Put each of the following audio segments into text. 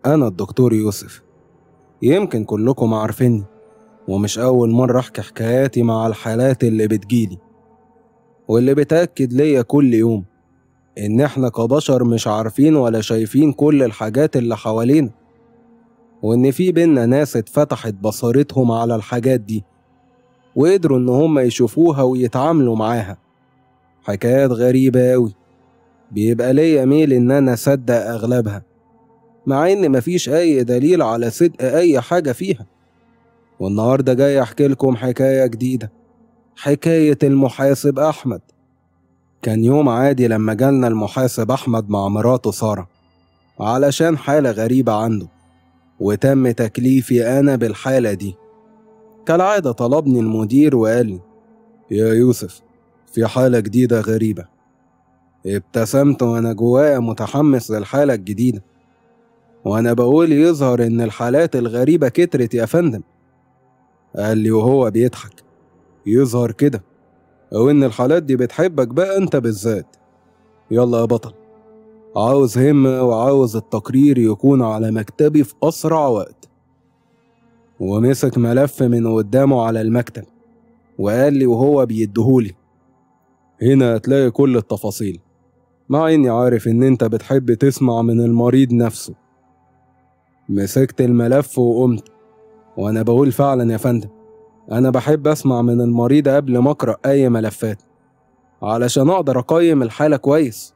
أنا الدكتور يوسف يمكن كلكم عارفيني ومش أول مرة أحكي حكاياتي مع الحالات اللي بتجيلي واللي بتأكد ليا كل يوم إن إحنا كبشر مش عارفين ولا شايفين كل الحاجات اللي حوالينا وإن في بينا ناس اتفتحت بصيرتهم على الحاجات دي وقدروا إن هم يشوفوها ويتعاملوا معاها حكايات غريبة أوي بيبقى ليا ميل إن أنا أصدق أغلبها مع إن مفيش أي دليل على صدق أي حاجة فيها والنهاردة جاي أحكي لكم حكاية جديدة حكاية المحاسب أحمد كان يوم عادي لما جالنا المحاسب أحمد مع مراته سارة علشان حالة غريبة عنده وتم تكليفي أنا بالحالة دي كالعادة طلبني المدير وقال لي يا يوسف في حالة جديدة غريبة ابتسمت وأنا جوايا متحمس للحالة الجديدة وأنا بقول يظهر إن الحالات الغريبة كترت يا فندم قال لي وهو بيضحك يظهر كده أو إن الحالات دي بتحبك بقى أنت بالذات يلا يا بطل عاوز همة وعاوز التقرير يكون على مكتبي في أسرع وقت ومسك ملف من قدامه على المكتب وقال لي وهو بيديهولي هنا هتلاقي كل التفاصيل مع إني عارف إن أنت بتحب تسمع من المريض نفسه مسكت الملف وقمت وأنا بقول فعلا يا فندم أنا بحب أسمع من المريض قبل ما أقرأ أي ملفات علشان أقدر أقيم الحالة كويس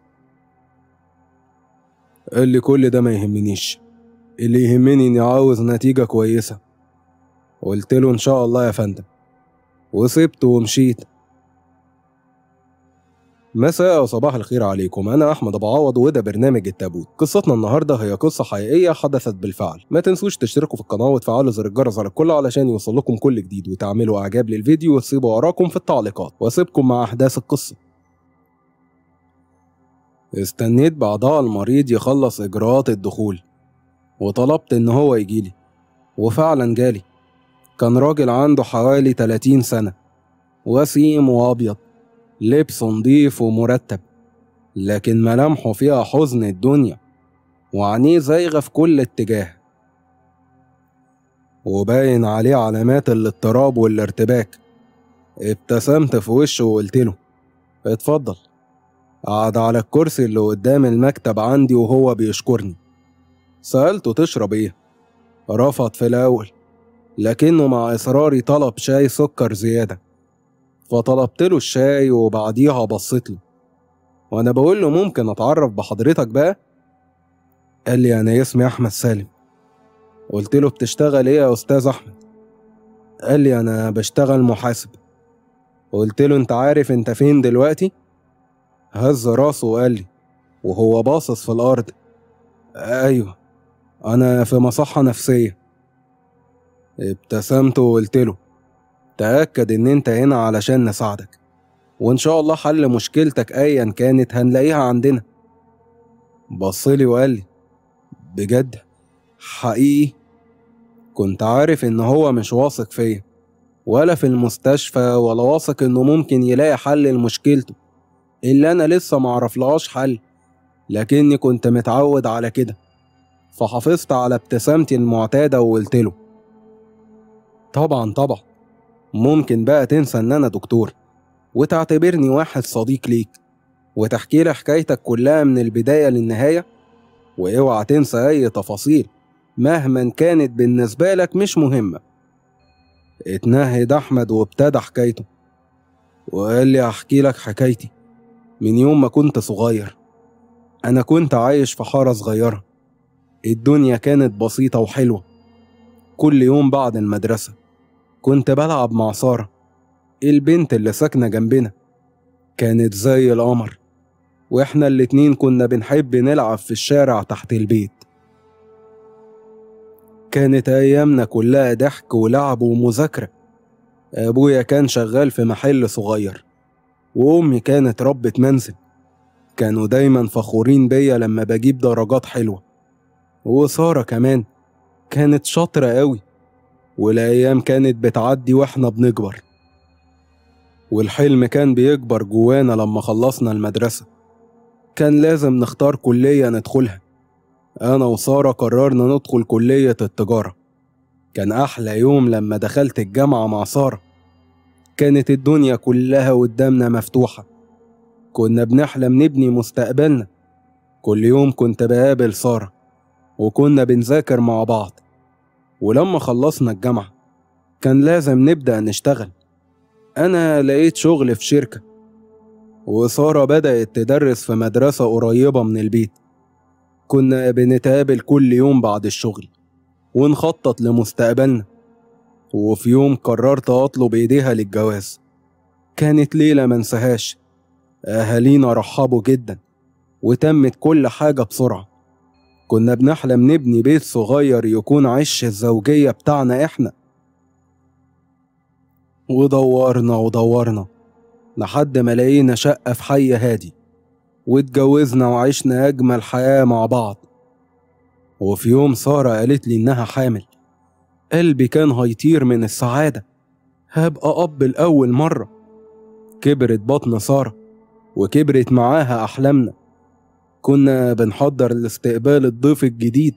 قال لي كل ده ما يهمنيش اللي يهمني إني عاوز نتيجة كويسة قلت له إن شاء الله يا فندم وسبته ومشيت مساء وصباح الخير عليكم أنا أحمد أبو عوض وده برنامج التابوت قصتنا النهاردة هي قصة حقيقية حدثت بالفعل ما تنسوش تشتركوا في القناة وتفعلوا زر الجرس على الكل علشان يوصل لكم كل جديد وتعملوا إعجاب للفيديو وتسيبوا آراءكم في التعليقات وأسيبكم مع أحداث القصة استنيت بعدها المريض يخلص إجراءات الدخول وطلبت إن هو يجيلي وفعلا جالي كان راجل عنده حوالي 30 سنة وسيم وأبيض لبسه نضيف ومرتب لكن ملامحه فيها حزن الدنيا وعينيه زايغة في كل اتجاه وباين عليه علامات الاضطراب والارتباك ابتسمت في وشه وقلت له اتفضل قعد على الكرسي اللي قدام المكتب عندي وهو بيشكرني سألته تشرب ايه رفض في الأول لكنه مع إصراري طلب شاي سكر زيادة فطلبت له الشاي وبعديها بصيت له وانا بقول له ممكن اتعرف بحضرتك بقى قال لي انا اسمي احمد سالم قلت له بتشتغل ايه يا استاذ احمد قال لي انا بشتغل محاسب قلت له انت عارف انت فين دلوقتي هز راسه وقال لي وهو باصص في الارض ايوه انا في مصحه نفسيه ابتسمت وقلت له تأكد إن أنت هنا علشان نساعدك وإن شاء الله حل مشكلتك أيا كانت هنلاقيها عندنا بصلي وقال لي بجد حقيقي كنت عارف إن هو مش واثق فيا ولا في المستشفى ولا واثق إنه ممكن يلاقي حل لمشكلته اللي أنا لسه معرفلهاش حل لكني كنت متعود على كده فحافظت على ابتسامتي المعتادة وقلت له طبعا طبعا ممكن بقى تنسى ان انا دكتور وتعتبرني واحد صديق ليك وتحكي لي حكايتك كلها من البداية للنهاية واوعى تنسى اي تفاصيل مهما كانت بالنسبة لك مش مهمة اتنهد احمد وابتدى حكايته وقال لي احكي لك حكايتي من يوم ما كنت صغير انا كنت عايش في حارة صغيرة الدنيا كانت بسيطة وحلوة كل يوم بعد المدرسة كنت بلعب مع سارة البنت اللي ساكنة جنبنا كانت زي القمر واحنا الاتنين كنا بنحب نلعب في الشارع تحت البيت كانت أيامنا كلها ضحك ولعب ومذاكرة أبويا كان شغال في محل صغير وأمي كانت ربة منزل كانوا دايما فخورين بيا لما بجيب درجات حلوة وسارة كمان كانت شاطرة قوي والأيام كانت بتعدي وإحنا بنكبر والحلم كان بيكبر جوانا لما خلصنا المدرسة كان لازم نختار كلية ندخلها أنا وسارة قررنا ندخل كلية التجارة كان أحلى يوم لما دخلت الجامعة مع سارة كانت الدنيا كلها قدامنا مفتوحة كنا بنحلم نبني مستقبلنا كل يوم كنت بقابل سارة وكنا بنذاكر مع بعض ولما خلصنا الجامعة كان لازم نبدأ نشتغل أنا لقيت شغل في شركة وسارة بدأت تدرس في مدرسة قريبة من البيت كنا بنتقابل كل يوم بعد الشغل ونخطط لمستقبلنا وفي يوم قررت أطلب إيديها للجواز كانت ليلة منساهاش أهالينا رحبوا جدا وتمت كل حاجة بسرعة كنا بنحلم نبني بيت صغير يكون عش الزوجية بتاعنا إحنا ودورنا ودورنا لحد ما لقينا شقة في حي هادي واتجوزنا وعشنا أجمل حياة مع بعض وفي يوم سارة قالت لي إنها حامل قلبي كان هيطير من السعادة هبقى أب لأول مرة كبرت بطن سارة وكبرت معاها أحلامنا كنا بنحضر لاستقبال الضيف الجديد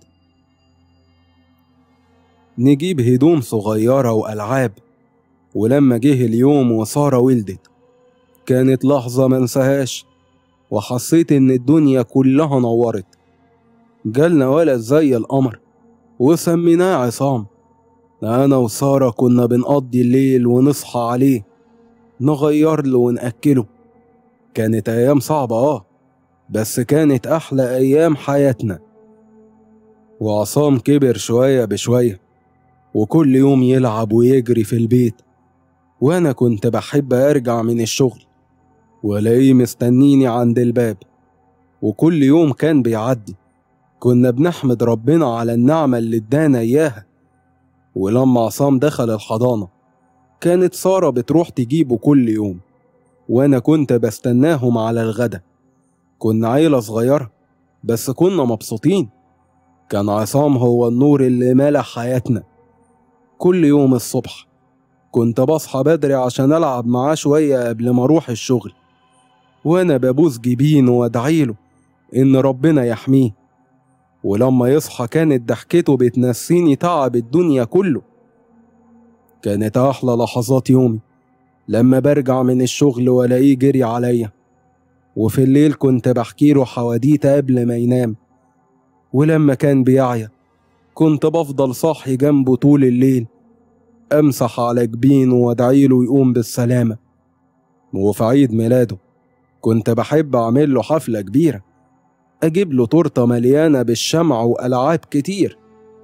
نجيب هدوم صغيرة وألعاب ولما جه اليوم وسارة ولدت كانت لحظة منساهاش وحسيت إن الدنيا كلها نورت جالنا ولد زي القمر وسميناه عصام أنا وسارة كنا بنقضي الليل ونصحى عليه نغير له ونأكله كانت أيام صعبة آه بس كانت أحلى أيام حياتنا وعصام كبر شوية بشوية وكل يوم يلعب ويجري في البيت وأنا كنت بحب أرجع من الشغل وألاقيه مستنيني عند الباب وكل يوم كان بيعدي كنا بنحمد ربنا على النعمة اللي ادانا إياها ولما عصام دخل الحضانة كانت سارة بتروح تجيبه كل يوم وأنا كنت بستناهم على الغدا كنا عيلة صغيرة بس كنا مبسوطين كان عصام هو النور اللي ملا حياتنا كل يوم الصبح كنت بصحى بدري عشان ألعب معاه شوية قبل ما أروح الشغل وأنا ببوس جبينه وأدعيله إن ربنا يحميه ولما يصحى كانت ضحكته بتنسيني تعب الدنيا كله كانت أحلى لحظات يومي لما برجع من الشغل وألاقيه جري عليا وفي الليل كنت بحكي له حواديت قبل ما ينام ولما كان بيعيا كنت بفضل صاحي جنبه طول الليل أمسح على جبينه وأدعيله يقوم بالسلامة وفي عيد ميلاده كنت بحب أعمل له حفلة كبيرة أجيب له تورتة مليانة بالشمع وألعاب كتير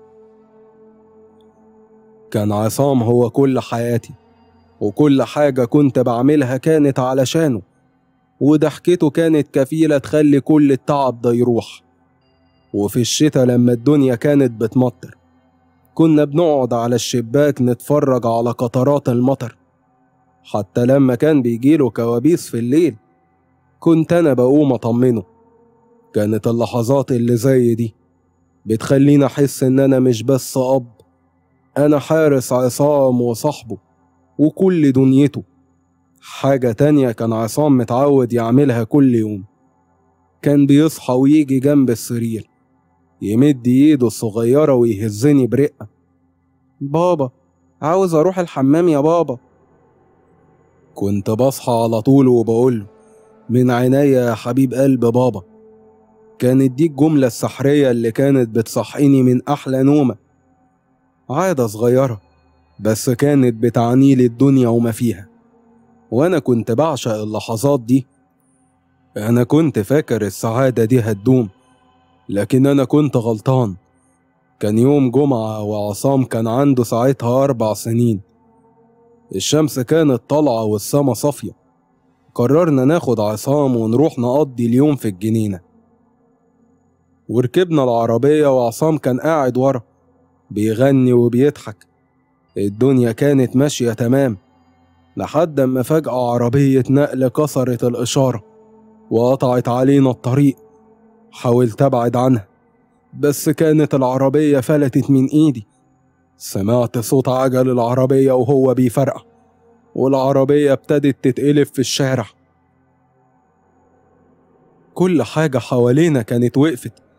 كان عصام هو كل حياتي وكل حاجة كنت بعملها كانت علشانه وضحكته كانت كفيلة تخلي كل التعب ده يروح وفي الشتاء لما الدنيا كانت بتمطر كنا بنقعد على الشباك نتفرج على قطرات المطر حتى لما كان بيجيله كوابيس في الليل كنت أنا بقوم أطمنه كانت اللحظات اللي زي دي بتخليني أحس إن أنا مش بس أب أنا حارس عصام وصاحبه وكل دنيته حاجة تانية كان عصام متعود يعملها كل يوم كان بيصحى ويجي جنب السرير يمد ايده الصغيرة ويهزني برقة بابا عاوز اروح الحمام يا بابا كنت بصحى على طول وبقوله من عينيا يا حبيب قلب بابا كانت دي الجملة السحرية اللي كانت بتصحيني من أحلى نومة عادة صغيرة بس كانت بتعني لي الدنيا وما فيها وأنا كنت بعشق اللحظات دي أنا كنت فاكر السعادة دي هتدوم لكن أنا كنت غلطان كان يوم جمعة وعصام كان عنده ساعتها أربع سنين الشمس كانت طالعة والسما صافية قررنا ناخد عصام ونروح نقضي اليوم في الجنينة وركبنا العربية وعصام كان قاعد ورا بيغني وبيضحك الدنيا كانت ماشية تمام لحد ما فجأة عربية نقل كسرت الإشارة وقطعت علينا الطريق حاولت أبعد عنها بس كانت العربية فلتت من إيدي سمعت صوت عجل العربية وهو بيفرقع والعربية ابتدت تتقلب في الشارع كل حاجة حوالينا كانت وقفت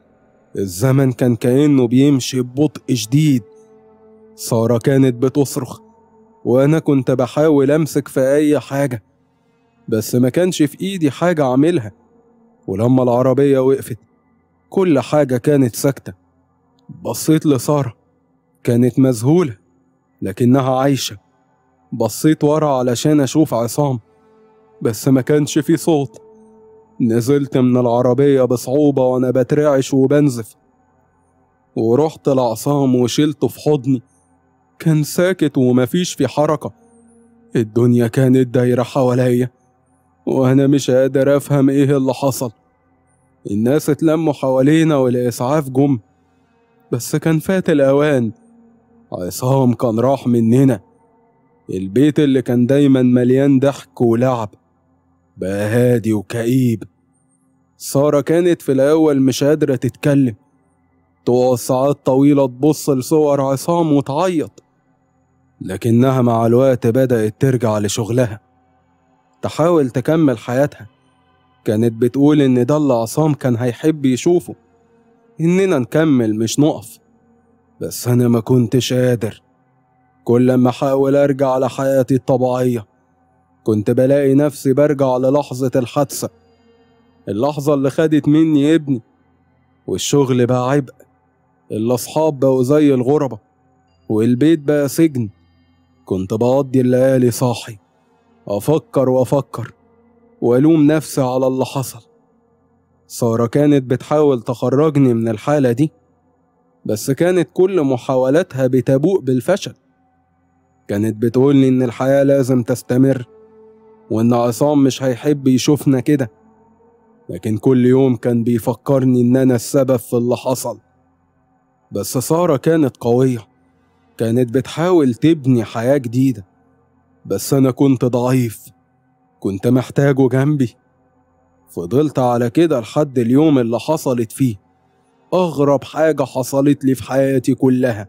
الزمن كان كأنه بيمشي ببطء شديد سارة كانت بتصرخ وأنا كنت بحاول أمسك في أي حاجة بس ما كانش في إيدي حاجة أعملها ولما العربية وقفت كل حاجة كانت ساكتة بصيت لسارة كانت مذهولة لكنها عايشة بصيت ورا علشان أشوف عصام بس ما كانش في صوت نزلت من العربية بصعوبة وأنا بترعش وبنزف ورحت لعصام وشلته في حضني كان ساكت ومفيش في حركة الدنيا كانت دايرة حواليا وأنا مش قادر أفهم إيه اللي حصل الناس اتلموا حوالينا والإسعاف جم بس كان فات الأوان عصام كان راح مننا البيت اللي كان دايما مليان ضحك ولعب بقى هادي وكئيب سارة كانت في الأول مش قادرة تتكلم تقعد ساعات طويلة تبص لصور عصام وتعيط لكنها مع الوقت بدأت ترجع لشغلها تحاول تكمل حياتها كانت بتقول إن ده اللي عصام كان هيحب يشوفه إننا نكمل مش نقف بس أنا ما كنتش قادر كل ما أحاول أرجع لحياتي الطبيعية كنت بلاقي نفسي برجع للحظة الحادثة اللحظة اللي خدت مني ابني والشغل بقى عبء الأصحاب بقوا زي الغربة والبيت بقى سجن كنت بقضي الليالي صاحي أفكر وأفكر وألوم نفسي على اللي حصل سارة كانت بتحاول تخرجني من الحالة دي بس كانت كل محاولاتها بتبوء بالفشل كانت بتقولي إن الحياة لازم تستمر وإن عصام مش هيحب يشوفنا كده لكن كل يوم كان بيفكرني إن أنا السبب في اللي حصل بس سارة كانت قوية كانت بتحاول تبني حياة جديدة بس أنا كنت ضعيف كنت محتاجه جنبي فضلت على كده لحد اليوم اللي حصلت فيه أغرب حاجة حصلت لي في حياتي كلها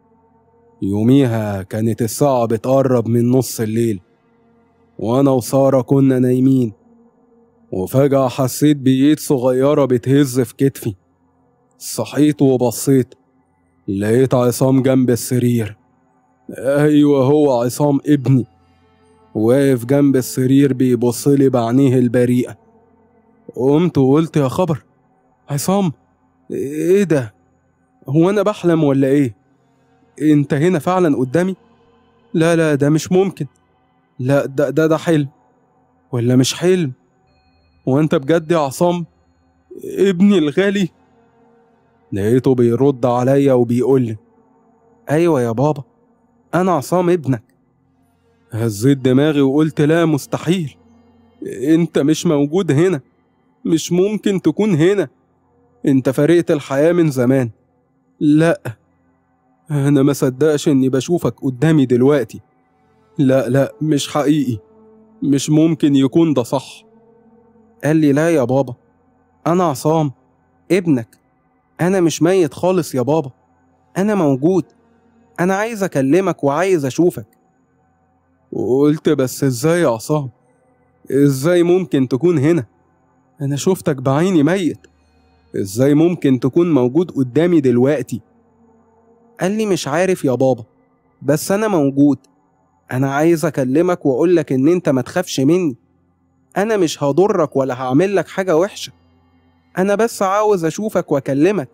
يوميها كانت الساعة بتقرب من نص الليل وأنا وسارة كنا نايمين وفجأة حسيت بإيد صغيرة بتهز في كتفي صحيت وبصيت لقيت عصام جنب السرير أيوة هو عصام ابني واقف جنب السرير بيبصلي بعينيه البريئة قمت وقلت يا خبر عصام ايه ده هو انا بحلم ولا ايه انت هنا فعلا قدامي لا لا ده مش ممكن لا ده ده ده حلم ولا مش حلم وانت بجد يا عصام ابني الغالي لقيته بيرد عليا وبيقول لي ايوه يا بابا انا عصام ابنك هزيت دماغي وقلت لا مستحيل انت مش موجود هنا مش ممكن تكون هنا انت فرقت الحياة من زمان لا انا ما صدقش اني بشوفك قدامي دلوقتي لا لا مش حقيقي مش ممكن يكون ده صح قال لي لا يا بابا انا عصام ابنك انا مش ميت خالص يا بابا انا موجود انا عايز اكلمك وعايز اشوفك وقلت بس ازاي يا عصام ازاي ممكن تكون هنا انا شفتك بعيني ميت ازاي ممكن تكون موجود قدامي دلوقتي قال لي مش عارف يا بابا بس انا موجود انا عايز اكلمك واقولك ان انت ما تخافش مني انا مش هضرك ولا هعمل لك حاجه وحشه انا بس عاوز اشوفك واكلمك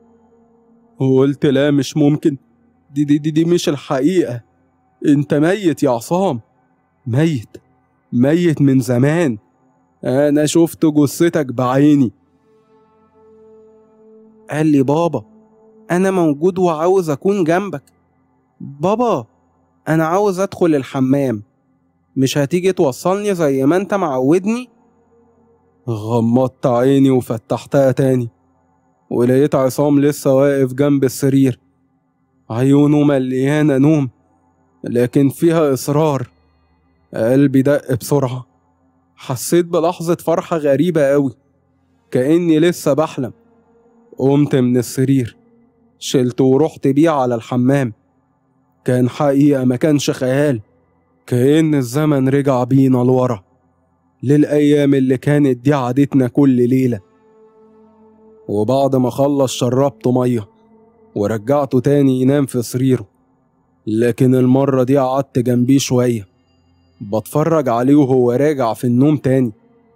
وقلت لا مش ممكن دي دي دي, دي مش الحقيقه انت ميت يا عصام ميت ميت من زمان انا شفت جثتك بعيني قال لي بابا انا موجود وعاوز اكون جنبك بابا انا عاوز ادخل الحمام مش هتيجي توصلني زي ما انت معودني غمضت عيني وفتحتها تاني ولقيت عصام لسه واقف جنب السرير عيونه مليانة نوم لكن فيها إصرار قلبي دق بسرعة حسيت بلحظة فرحة غريبة أوي كأني لسه بحلم قمت من السرير شلته ورحت بيه على الحمام كان حقيقة ما كانش خيال كأن الزمن رجع بينا لورا للأيام اللي كانت دي عادتنا كل ليلة وبعد ما خلص شربته مية ورجعته تاني ينام في سريره لكن المرة دي قعدت جنبيه شوية بتفرج عليه وهو راجع في النوم تاني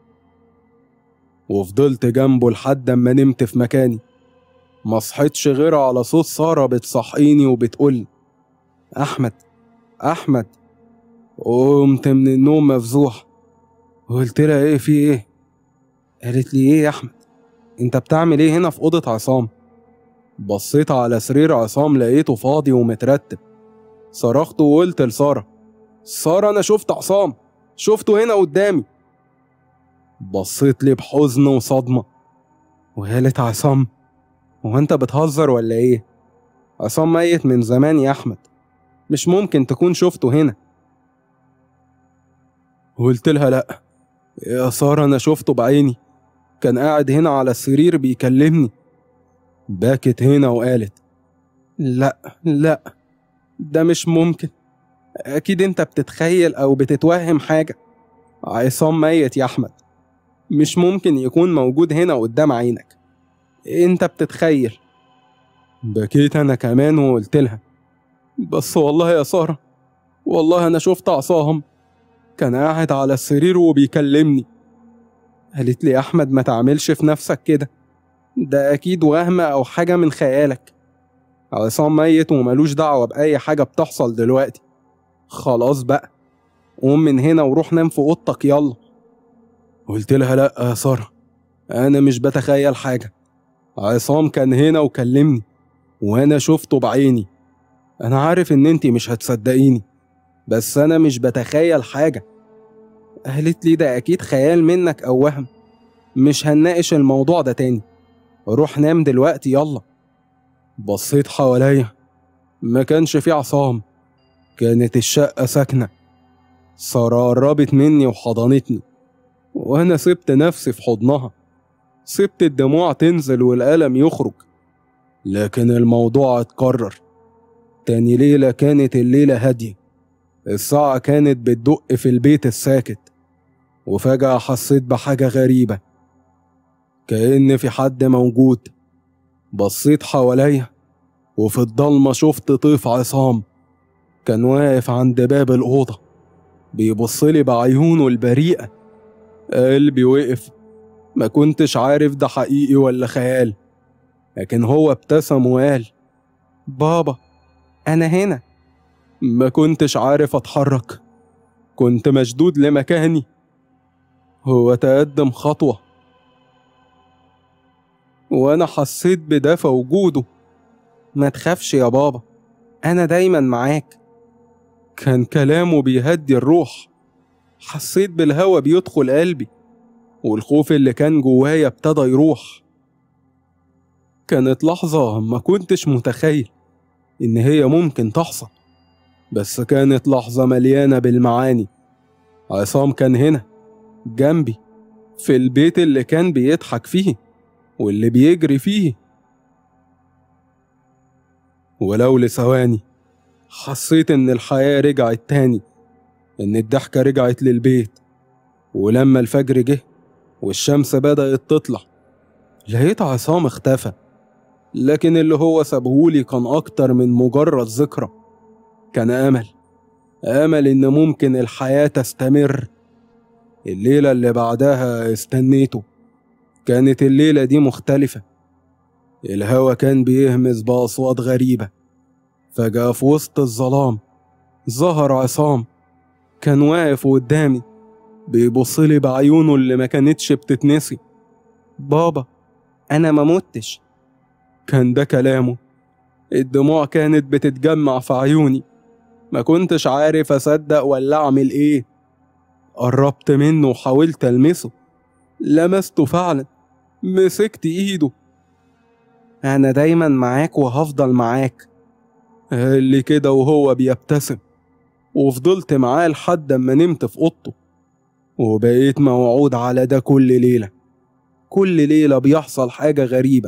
وفضلت جنبه لحد اما نمت في مكاني ما صحيتش غير على صوت سارة بتصحيني وبتقولي أحمد أحمد قمت من النوم مفزوح قلت لها ايه في ايه قالت لي ايه يا احمد انت بتعمل ايه هنا في اوضه عصام بصيت على سرير عصام لقيته فاضي ومترتب صرخت وقلت لساره ساره انا شفت عصام شفته هنا قدامي بصيت لي بحزن وصدمه وقالت عصام هو انت بتهزر ولا ايه عصام ميت من زمان يا احمد مش ممكن تكون شفته هنا قلت لها لا يا سارة أنا شفته بعيني كان قاعد هنا على السرير بيكلمني باكت هنا وقالت لا لا ده مش ممكن أكيد أنت بتتخيل أو بتتوهم حاجة عصام ميت يا أحمد مش ممكن يكون موجود هنا قدام عينك أنت بتتخيل بكيت أنا كمان وقلت لها بس والله يا سارة والله أنا شفت عصام كان قاعد على السرير وبيكلمني قالت لي أحمد ما تعملش في نفسك كده ده أكيد وهم أو حاجة من خيالك عصام ميت وملوش دعوة بأي حاجة بتحصل دلوقتي خلاص بقى قوم من هنا وروح نام في أوضتك يلا قلت لها لأ يا سارة أنا مش بتخيل حاجة عصام كان هنا وكلمني وأنا شفته بعيني أنا عارف إن أنتي مش هتصدقيني بس أنا مش بتخيل حاجة قالت لي ده أكيد خيال منك أو وهم مش هنناقش الموضوع ده تاني روح نام دلوقتي يلا بصيت حواليا ما كانش في عصام كانت الشقة ساكنة سارة قربت مني وحضنتني وأنا سبت نفسي في حضنها سبت الدموع تنزل والألم يخرج لكن الموضوع اتكرر تاني ليلة كانت الليلة هادية الساعة كانت بتدق في البيت الساكت وفجأة حسيت بحاجة غريبة كأن في حد موجود بصيت حواليا وفي الضلمة شفت طيف عصام كان واقف عند باب الأوضة بيبصلي بعيونه البريئة قلبي وقف ما كنتش عارف ده حقيقي ولا خيال لكن هو ابتسم وقال بابا أنا هنا ما كنتش عارف أتحرك كنت مشدود لمكاني هو تقدم خطوة وأنا حسيت بدفى وجوده ما تخافش يا بابا أنا دايما معاك كان كلامه بيهدي الروح حسيت بالهوا بيدخل قلبي والخوف اللي كان جوايا ابتدى يروح كانت لحظة ما كنتش متخيل إن هي ممكن تحصل بس كانت لحظة مليانة بالمعاني عصام كان هنا جنبي في البيت اللي كان بيضحك فيه واللي بيجري فيه ولو لثواني حسيت إن الحياة رجعت تاني إن الضحكة رجعت للبيت ولما الفجر جه والشمس بدأت تطلع لقيت عصام اختفى لكن اللي هو سابهولي كان أكتر من مجرد ذكرى كان أمل أمل إن ممكن الحياة تستمر الليلة اللي بعدها استنيته كانت الليلة دي مختلفة الهوا كان بيهمس بأصوات غريبة فجأة في وسط الظلام ظهر عصام كان واقف قدامي بيبصلي بعيونه اللي ما كانتش بتتنسي بابا أنا ما متش كان ده كلامه الدموع كانت بتتجمع في عيوني ما كنتش عارف أصدق ولا أعمل إيه قربت منه وحاولت ألمسه لمسته فعلا مسكت إيده أنا دايما معاك وهفضل معاك قال لي كده وهو بيبتسم وفضلت معاه لحد أما نمت في أوضته وبقيت موعود على ده كل ليلة كل ليلة بيحصل حاجة غريبة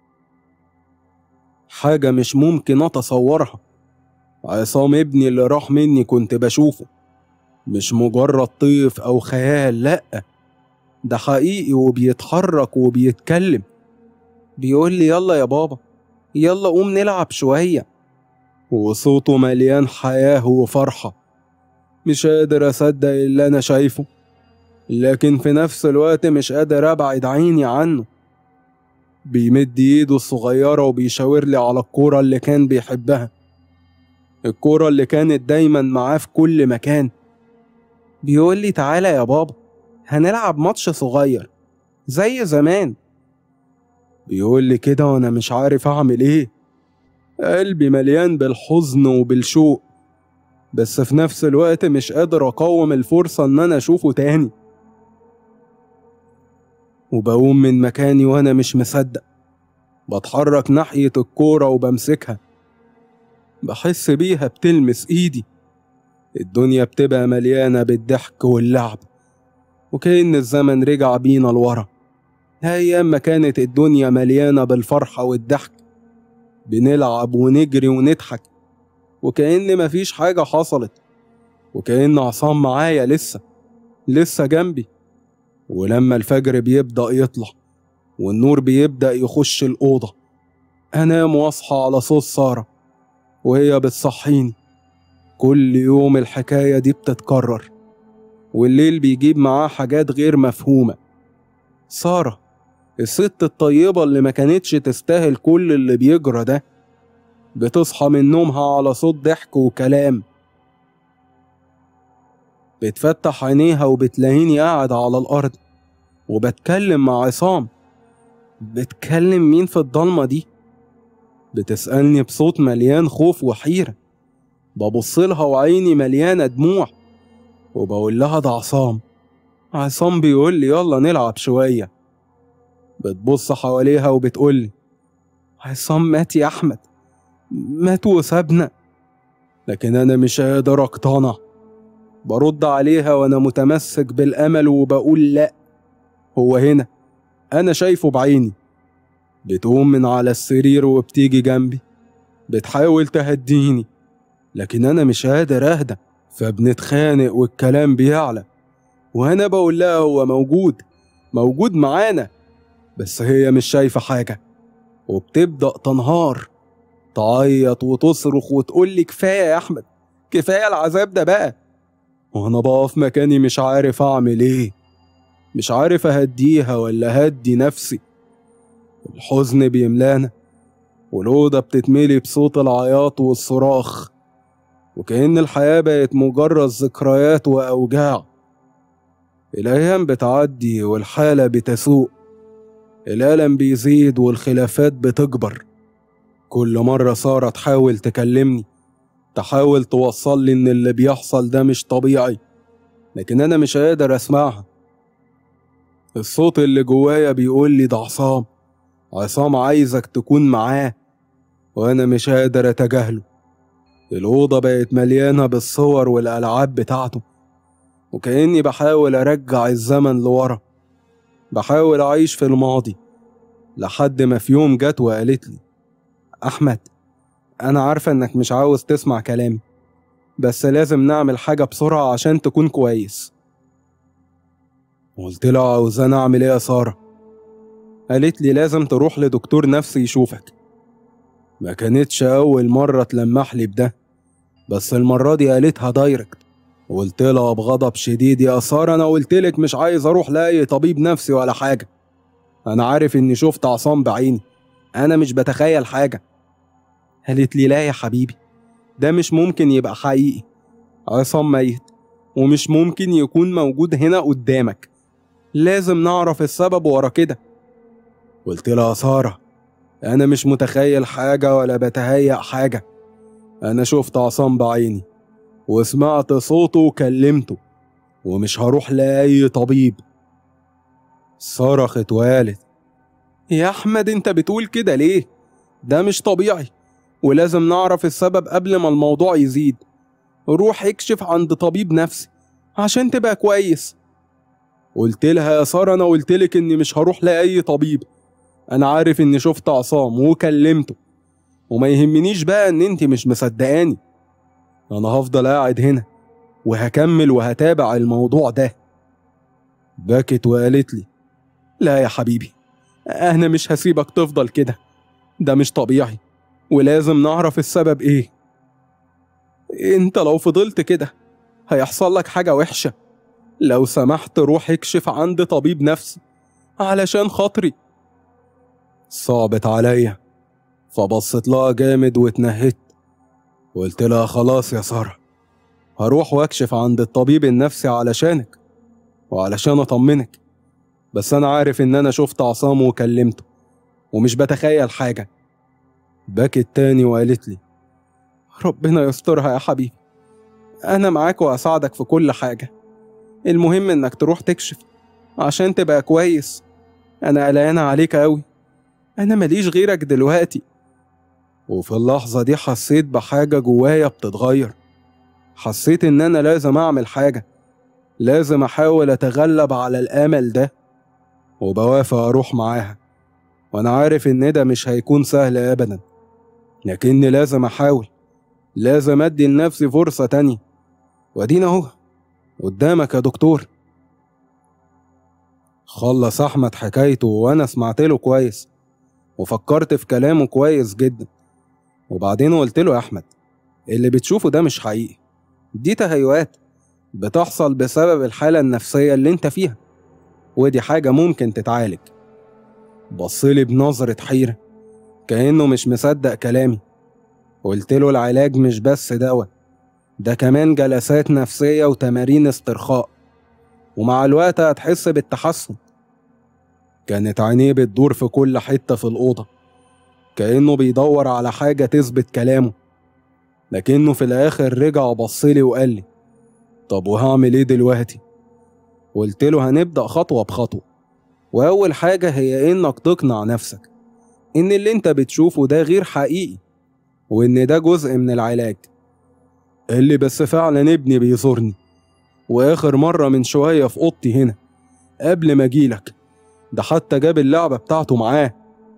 حاجة مش ممكن أتصورها عصام ابني اللي راح مني كنت بشوفه مش مجرد طيف أو خيال لأ ده حقيقي وبيتحرك وبيتكلم بيقول لي يلا يا بابا يلا قوم نلعب شوية وصوته مليان حياة وفرحة مش قادر أصدق اللي أنا شايفه لكن في نفس الوقت مش قادر أبعد عيني عنه بيمد ايده الصغيرة وبيشاور لي على الكورة اللي كان بيحبها الكورة اللي كانت دايما معاه في كل مكان بيقول لي تعالى يا بابا هنلعب ماتش صغير زي زمان بيقول لي كده وانا مش عارف اعمل ايه قلبي مليان بالحزن وبالشوق بس في نفس الوقت مش قادر اقاوم الفرصة ان انا اشوفه تاني وبقوم من مكاني وانا مش مصدق بتحرك ناحية الكورة وبمسكها بحس بيها بتلمس ايدي الدنيا بتبقى مليانة بالضحك واللعب وكأن الزمن رجع بينا لورا أيام ما كانت الدنيا مليانة بالفرحة والضحك بنلعب ونجري ونضحك وكأن مفيش حاجة حصلت وكأن عصام معايا لسه لسه جنبي ولما الفجر بيبدأ يطلع والنور بيبدأ يخش الأوضة أنام وأصحى على صوت سارة وهي بتصحيني كل يوم الحكاية دي بتتكرر والليل بيجيب معاه حاجات غير مفهومة سارة الست الطيبة اللي ما كانتش تستاهل كل اللي بيجرى ده بتصحى من نومها على صوت ضحك وكلام بتفتح عينيها وبتلاقيني قاعد على الأرض وبتكلم مع عصام بتكلم مين في الضلمة دي؟ بتسألني بصوت مليان خوف وحيرة ببصلها وعيني مليانة دموع وبقول لها ده عصام عصام بيقول لي يلا نلعب شوية بتبص حواليها وبتقول لي عصام مات يا أحمد مات وسابنا لكن أنا مش قادر أقتنع برد عليها وأنا متمسك بالأمل وبقول لأ هو هنا أنا شايفه بعيني بتقوم من على السرير وبتيجي جنبي بتحاول تهديني لكن أنا مش قادر أهدى فبنتخانق والكلام بيعلى وأنا بقول لها هو موجود موجود معانا بس هي مش شايفة حاجة وبتبدأ تنهار تعيط وتصرخ وتقول لي كفاية يا أحمد كفاية العذاب ده بقى وأنا بقف مكاني مش عارف أعمل إيه مش عارف أهديها ولا أهدي نفسي الحزن بيملانا والأوضة بتتملي بصوت العياط والصراخ وكأن الحياة بقت مجرد ذكريات وأوجاع الأيام بتعدي والحالة بتسوء الألم بيزيد والخلافات بتكبر كل مرة سارة تحاول تكلمني تحاول توصل لي إن اللي بيحصل ده مش طبيعي لكن أنا مش قادر أسمعها الصوت اللي جوايا بيقول لي ده عصام عصام عايزك تكون معاه وأنا مش قادر أتجاهله الأوضة بقت مليانة بالصور والألعاب بتاعته وكأني بحاول أرجع الزمن لورا بحاول أعيش في الماضي لحد ما في يوم جت وقالت لي أحمد أنا عارفة إنك مش عاوز تسمع كلامي بس لازم نعمل حاجة بسرعة عشان تكون كويس قلت لها عاوزاني أعمل إيه يا سارة قالت لي لازم تروح لدكتور نفسي يشوفك ما كانتش أول مرة تلمح لي بده بس المرة دي قالتها دايركت قلت لها بغضب شديد يا سارة أنا قلت لك مش عايز أروح لأي طبيب نفسي ولا حاجة أنا عارف إني شفت عصام بعيني أنا مش بتخيل حاجة قالت لي لا يا حبيبي ده مش ممكن يبقى حقيقي عصام ميت ومش ممكن يكون موجود هنا قدامك لازم نعرف السبب ورا كده قلت لها سارة أنا مش متخيل حاجة ولا بتهيأ حاجة أنا شفت عصام بعيني وسمعت صوته وكلمته ومش هروح لأي طبيب صرخت وقالت يا أحمد أنت بتقول كده ليه؟ ده مش طبيعي ولازم نعرف السبب قبل ما الموضوع يزيد روح اكشف عند طبيب نفسي عشان تبقى كويس قلت لها يا سارة أنا قلت لك إني مش هروح لأي طبيب أنا عارف إني شفت عصام وكلمته وما يهمنيش بقى إن أنت مش مصدقاني أنا هفضل قاعد هنا وهكمل وهتابع الموضوع ده بكت وقالت لي لا يا حبيبي أنا مش هسيبك تفضل كده ده مش طبيعي ولازم نعرف السبب إيه أنت لو فضلت كده هيحصل لك حاجة وحشة لو سمحت روح اكشف عند طبيب نفسي علشان خاطري صعبت عليا فبصت لها جامد واتنهدت وقلت لها خلاص يا سارة هروح واكشف عند الطبيب النفسي علشانك وعلشان اطمنك بس انا عارف ان انا شفت عصام وكلمته ومش بتخيل حاجة بكت تاني وقالت لي ربنا يسترها يا حبيبي انا معاك واساعدك في كل حاجة المهم انك تروح تكشف عشان تبقى كويس انا قلقانة عليك اوي انا ماليش غيرك دلوقتي وفي اللحظة دي حسيت بحاجة جوايا بتتغير حسيت إن أنا لازم أعمل حاجة لازم أحاول أتغلب على الأمل ده وبوافق أروح معاها وأنا عارف إن ده مش هيكون سهل أبدا لكني لازم أحاول لازم أدي لنفسي فرصة تانية وأدينا أهو قدامك يا دكتور خلص أحمد حكايته وأنا سمعت له كويس وفكرت في كلامه كويس جدا وبعدين قلت له يا أحمد اللي بتشوفه ده مش حقيقي دي تهيؤات بتحصل بسبب الحالة النفسية اللي انت فيها ودي حاجة ممكن تتعالج بصلي بنظرة حيرة كأنه مش مصدق كلامي قلت له العلاج مش بس دواء ده كمان جلسات نفسية وتمارين استرخاء ومع الوقت هتحس بالتحسن كانت عينيه بتدور في كل حتة في الأوضة كأنه بيدور على حاجة تثبت كلامه لكنه في الآخر رجع بصلي وقال لي طب وهعمل إيه دلوقتي؟ قلت له هنبدأ خطوة بخطوة وأول حاجة هي إنك تقنع نفسك إن اللي أنت بتشوفه ده غير حقيقي وإن ده جزء من العلاج قال لي بس فعلا ابني بيزورني وآخر مرة من شوية في أوضتي هنا قبل ما أجيلك ده حتى جاب اللعبة بتاعته معاه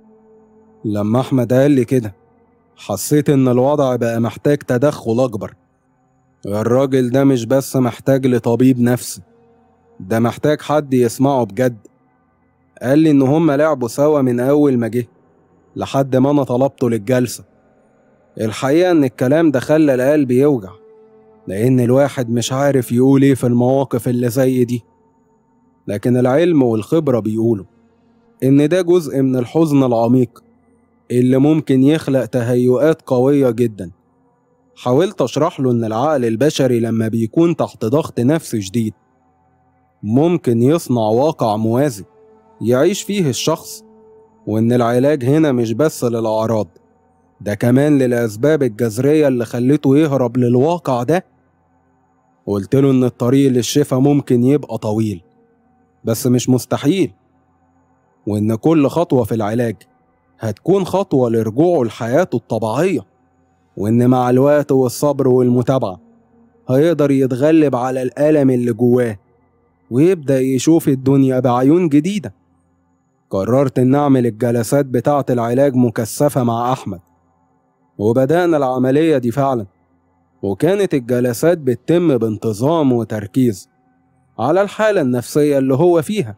لما أحمد قال لي كده حسيت إن الوضع بقى محتاج تدخل أكبر الراجل ده مش بس محتاج لطبيب نفسي ده محتاج حد يسمعه بجد قال لي إن هما لعبوا سوا من أول ما جه لحد ما أنا طلبته للجلسة الحقيقة إن الكلام ده خلى القلب يوجع لأن الواحد مش عارف يقول إيه في المواقف اللي زي دي لكن العلم والخبرة بيقولوا إن ده جزء من الحزن العميق اللي ممكن يخلق تهيؤات قوية جدا حاولت أشرح له إن العقل البشري لما بيكون تحت ضغط نفسي شديد ممكن يصنع واقع موازي يعيش فيه الشخص وإن العلاج هنا مش بس للأعراض ده كمان للأسباب الجذرية اللي خلته يهرب للواقع ده قلت له إن الطريق للشفا ممكن يبقى طويل بس مش مستحيل وإن كل خطوة في العلاج هتكون خطوة لرجوعه لحياته الطبيعية وإن مع الوقت والصبر والمتابعة هيقدر يتغلب على الألم اللي جواه ويبدأ يشوف الدنيا بعيون جديدة قررت إن أعمل الجلسات بتاعة العلاج مكثفة مع أحمد وبدأنا العملية دي فعلا وكانت الجلسات بتتم بانتظام وتركيز على الحالة النفسية اللي هو فيها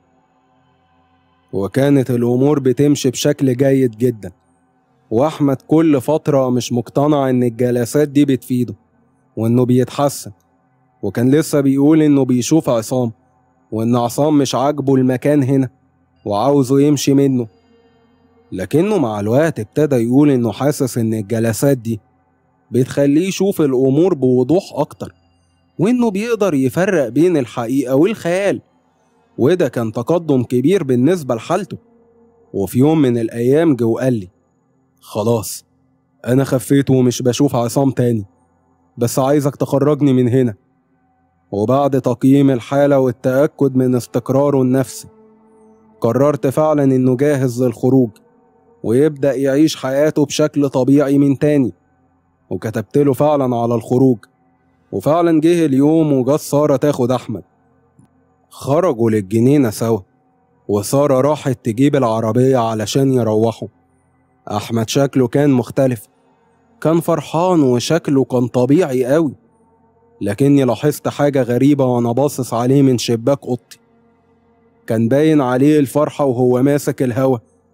وكانت الأمور بتمشي بشكل جيد جدا وأحمد كل فترة مش مقتنع إن الجلسات دي بتفيده وإنه بيتحسن وكان لسه بيقول إنه بيشوف عصام وإن عصام مش عاجبه المكان هنا وعاوزه يمشي منه لكنه مع الوقت ابتدى يقول إنه حاسس إن الجلسات دي بتخليه يشوف الأمور بوضوح أكتر وإنه بيقدر يفرق بين الحقيقة والخيال وده كان تقدم كبير بالنسبة لحالته وفي يوم من الأيام جه وقال لي خلاص أنا خفيت ومش بشوف عصام تاني بس عايزك تخرجني من هنا وبعد تقييم الحالة والتأكد من استقراره النفسي قررت فعلا إنه جاهز للخروج ويبدأ يعيش حياته بشكل طبيعي من تاني وكتبت له فعلا على الخروج وفعلا جه اليوم وجت سارة تاخد أحمد خرجوا للجنينة سوا وسارة راحت تجيب العربية علشان يروحوا أحمد شكله كان مختلف كان فرحان وشكله كان طبيعي قوي لكني لاحظت حاجة غريبة وأنا باصص عليه من شباك أوضتي كان باين عليه الفرحة وهو ماسك الهوا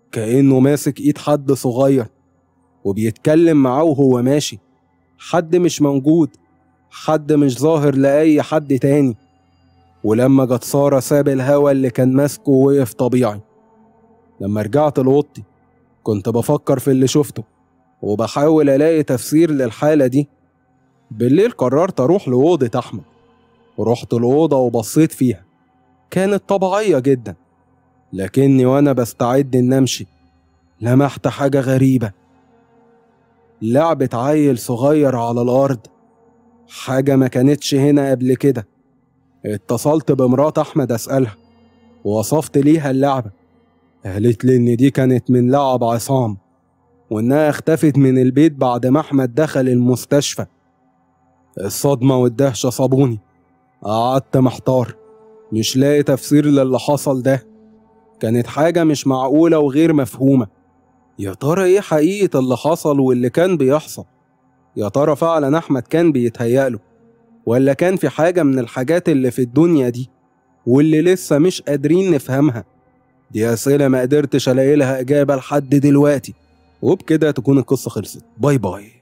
كأنه ماسك إيد حد صغير وبيتكلم معاه وهو ماشي حد مش موجود حد مش ظاهر لأي حد تاني ولما جت سارة ساب الهوا اللي كان ماسكه ووقف طبيعي لما رجعت لأوضتي كنت بفكر في اللي شفته وبحاول ألاقي تفسير للحالة دي بالليل قررت أروح لأوضة أحمد ورحت الأوضة وبصيت فيها كانت طبيعية جدا لكني وأنا بستعد إن أمشي لمحت حاجة غريبة لعبة عيل صغير على الأرض حاجة ما كانتش هنا قبل كده اتصلت بمرات أحمد أسألها ووصفت ليها اللعبة قالت لي إن دي كانت من لعب عصام وإنها اختفت من البيت بعد ما أحمد دخل المستشفى الصدمة والدهشة صابوني قعدت محتار مش لاقي تفسير للي حصل ده كانت حاجة مش معقولة وغير مفهومة يا ترى ايه حقيقة اللي حصل واللي كان بيحصل يا ترى فعلا أحمد كان بيتهيأله ولا كان في حاجة من الحاجات اللي في الدنيا دي واللي لسه مش قادرين نفهمها دي أسئلة ما قدرتش ألاقي لها إجابة لحد دلوقتي وبكده تكون القصة خلصت باي باي